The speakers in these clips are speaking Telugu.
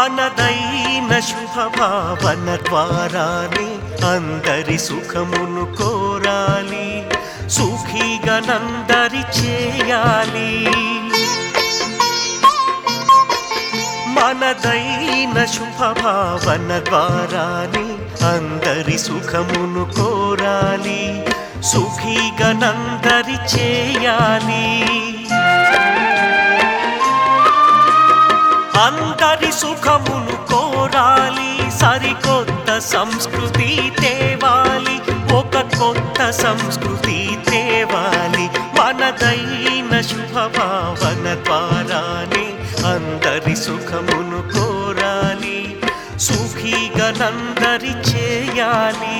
మనదైన శుభభావన ద్వారానే అందరి సుఖమును కోరాలి సుఖీగా నందరి చేయాలి మనదైన శుభభావన ద్వారానే అందరి సుఖమును కోరాలి సుఖీగా నందరి చేయాలి అందరి సుఖమును కోరాలి సరికొత్త సంస్కృతి తేవాలి ఒక కొత్త సంస్కృతి తేవాలి మనదైన శుభభావన ద్వారానే అందరి సుఖమును కోరాలి సుఖీగా నందరి చేయాలి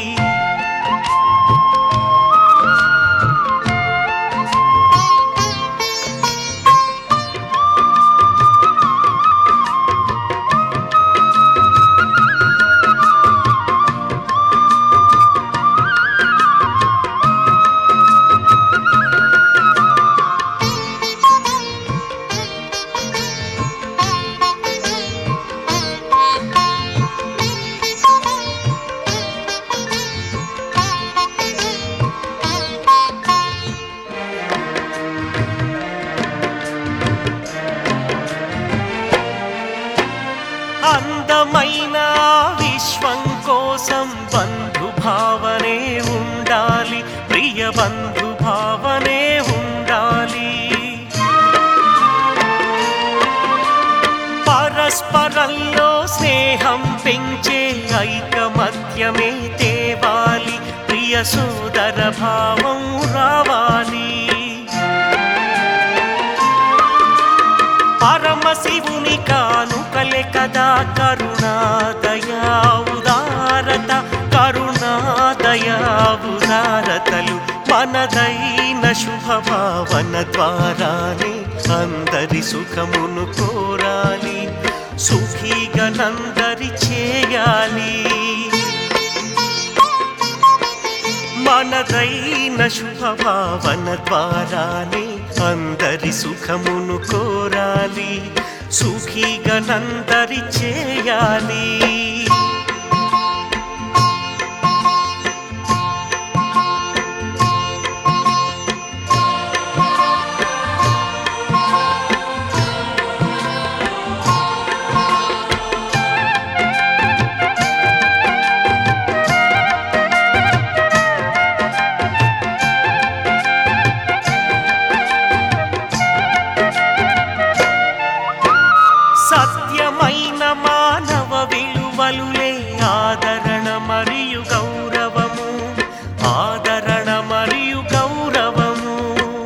అందమైన విశ్వం కోసం బంధు భావనే ఉండాలి ప్రియ బంధు భావనే ఉండాలి పరస్పరంలో స్నేహం పెంచే ఐకమత్యమే తేవాలి ప్రియ సోదర భావం రావాలి పరమశివుని కానుకలే కదా కరుణాదయా ఉదారత కరుణాదయా ఉదారతలు మనదైన శుభభావన ద్వారానే అందరి సుఖమును కోరాలి సుఖీగా నందరి చేయాలి మనదైన శుభభావన ద్వారానే అందరి సుఖమును కోరాలి సుఖీగా నందరి చేయాలి సత్యమైన మానవ విలువలులే ఆదరణ మరియు గౌరవము ఆదరణ మరియు గౌరవము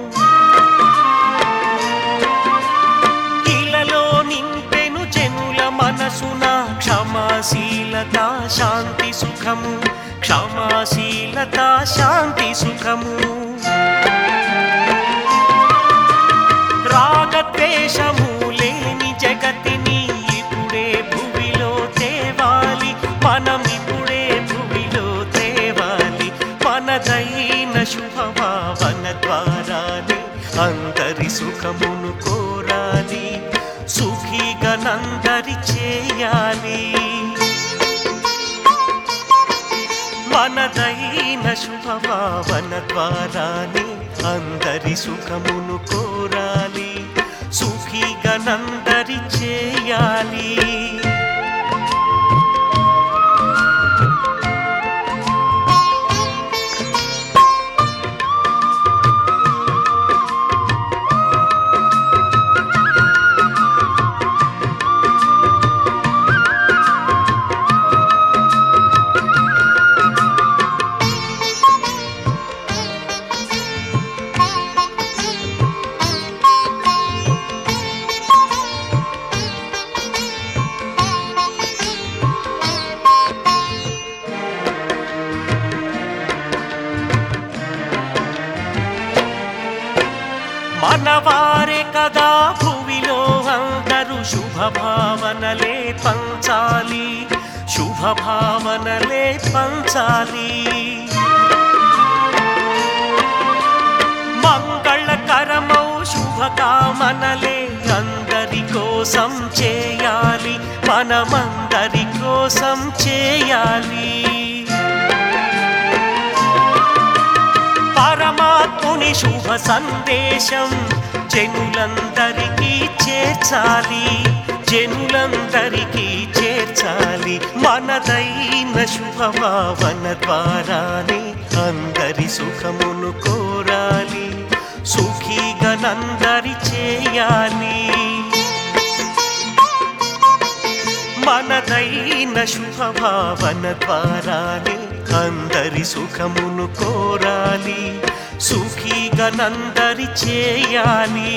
ఇలలో నింపెను జనుల మనసున క్షమాశీలత శాంతి సుఖము క్షమాశీలత శాంతి సుఖము రాగద్వేషము లేని జగతిని ఇప్పుడే భువిలో తేవాలి మనం ఇప్పుడే భువిలో తేవాలి మనదైన శుభభావన ద్వారానే అందరి సుఖమును కోరాలి సుఖీగా నందరి చేయాలి మనదైన శుభభావన ద్వారానే అందరి సుఖమును కోరాలి సుఖీగా నందరి చేయాలి మనవారే కదా భువిలో అందరూ శుభభావనలే పంచాలి శుభభావనలే పంచాలి మంగళకరమౌ శుభకామనలే అందరి కోసం కోసం చేయాలి మనమందరి కోసం చేయాలి పరమాత్ముని శుభ సందేశం జనులందరికీ చేర్చాలి జనులందరికీ చేర్చాలి మనదైన శుభభావన ద్వారానే అందరి సుఖమును కోరాలి సుఖీగనందరి చేయాలి మనదైన శుభభావన ద్వారానే అందరి సుఖమును కోరాలి సుఖీగనందరి చేయాలి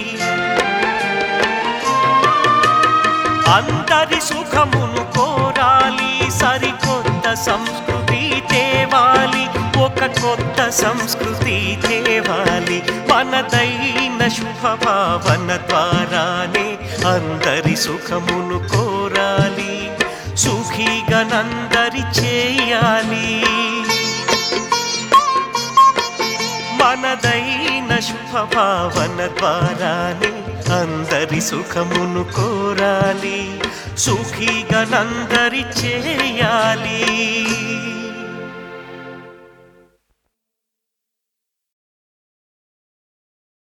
అందరి సుఖమును కోరాలి సరికొత్త సంస్కృతి తేవాలి ఒక కొత్త సంస్కృతి తేవాలి మనదైన శుభభావన ద్వారానే అందరి సుఖమును కోరాలి సుఖీగనందరి చేయాలి మనదైన శుభభావన ద్వారానే అందరి సుఖమును కోరాలి సుఖీగనందరి చేయాలి